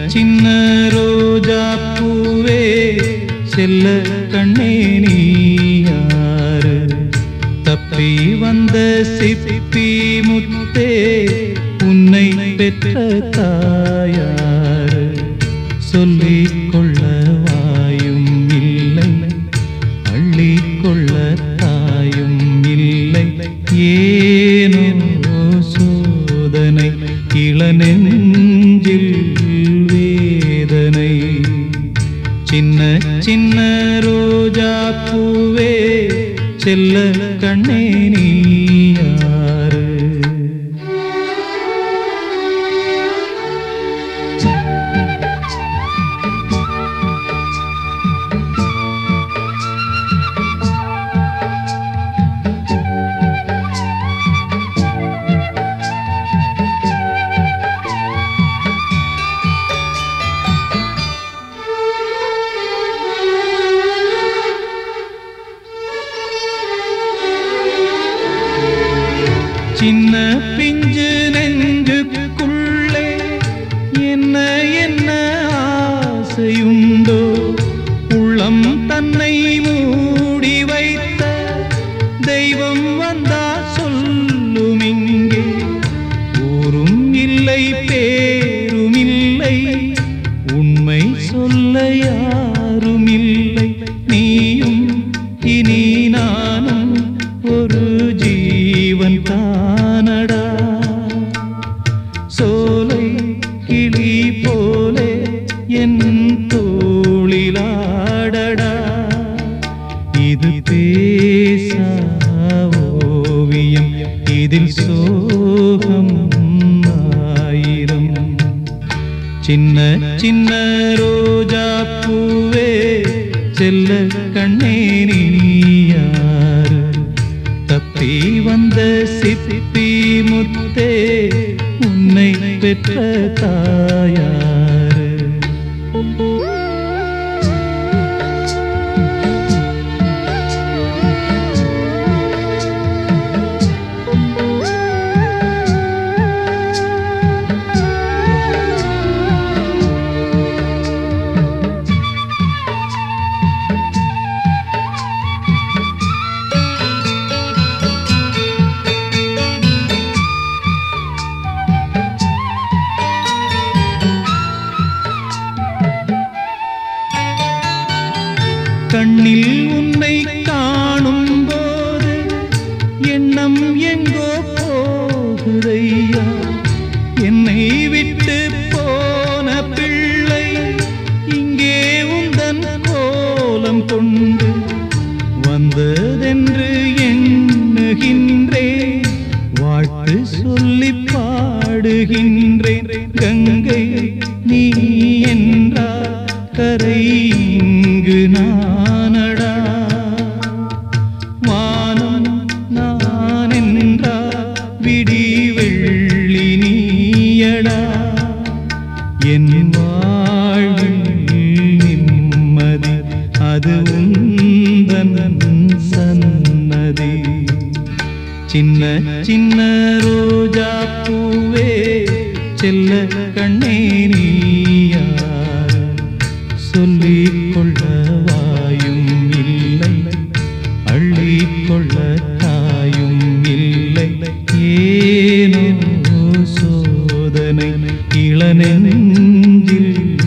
சின்ன ரோஜா பூவே செல்ல கண்ணே நீ யாரு தப்பி வந்த சிப்பி முத்தே உன்னை பெற்ற தாயாரு சொல்லிக் கொள்ள வாயும் இல்லை அள்ளிக் கொள்ள தாயும் இல்லை ஏனோ சோதனை இளநெஞ்சில் வேதனை சின்ன சின்ன ரோஜா பூவே செல்ல கண்ணே நீ யாரு சின்ன பிஞ்சு நெஞ்சுக்குள்ளே என்ன என்ன ஆசையுண்டோ உள்ளம் தன்னை மூடி வைத்த தெய்வம் வந்தா சொல்லும் இங்கே ஊரும் இல்லை பேரும் இல்லை உண்மை சொல்ல யாரும் இல்லை நீயும் இனி நானும் ஒரு ஜீவன் தானடா சோலை கிளி போலே என் தோளிலாடடா இது பேசா ஓவியம் இதில் சோகம் ஆயிரம் சின்ன சின்ன ரோஜா பூவே செல்ல கண்ணே நீ யாரு தப்பி வந்த சிப்பி முத்தே உன்னை பெற்ற தாயாரு கண்ணில் உன்னை காணும் போது எண்ணம் எங்கோ போகுதையா என்னை விட்டு போன பிள்ளை இங்கே உந்தன் கோலம் கொண்டு வந்ததென்று எண்ணுகின்றேன் வாழ்த்து சொல்லி பாடுகின்றேன் கங்கை நீ என்றால் கரை இங்கு நானடா வானம் நான் என்றால் விடி வெள்ளி நீயடா என் வாழ்வில் நிம்மதி அது உந்தன் சன்னதி சின்ன சின்ன ரோஜா பூவே செல்ல கண்ணே நீ யாரு சொல்லிக் கொள்ள வாயும் இல்லை அள்ளிக் கொள்ள தாயும் இல்லை ஏனோ சோதனை இளநெஞ்சில்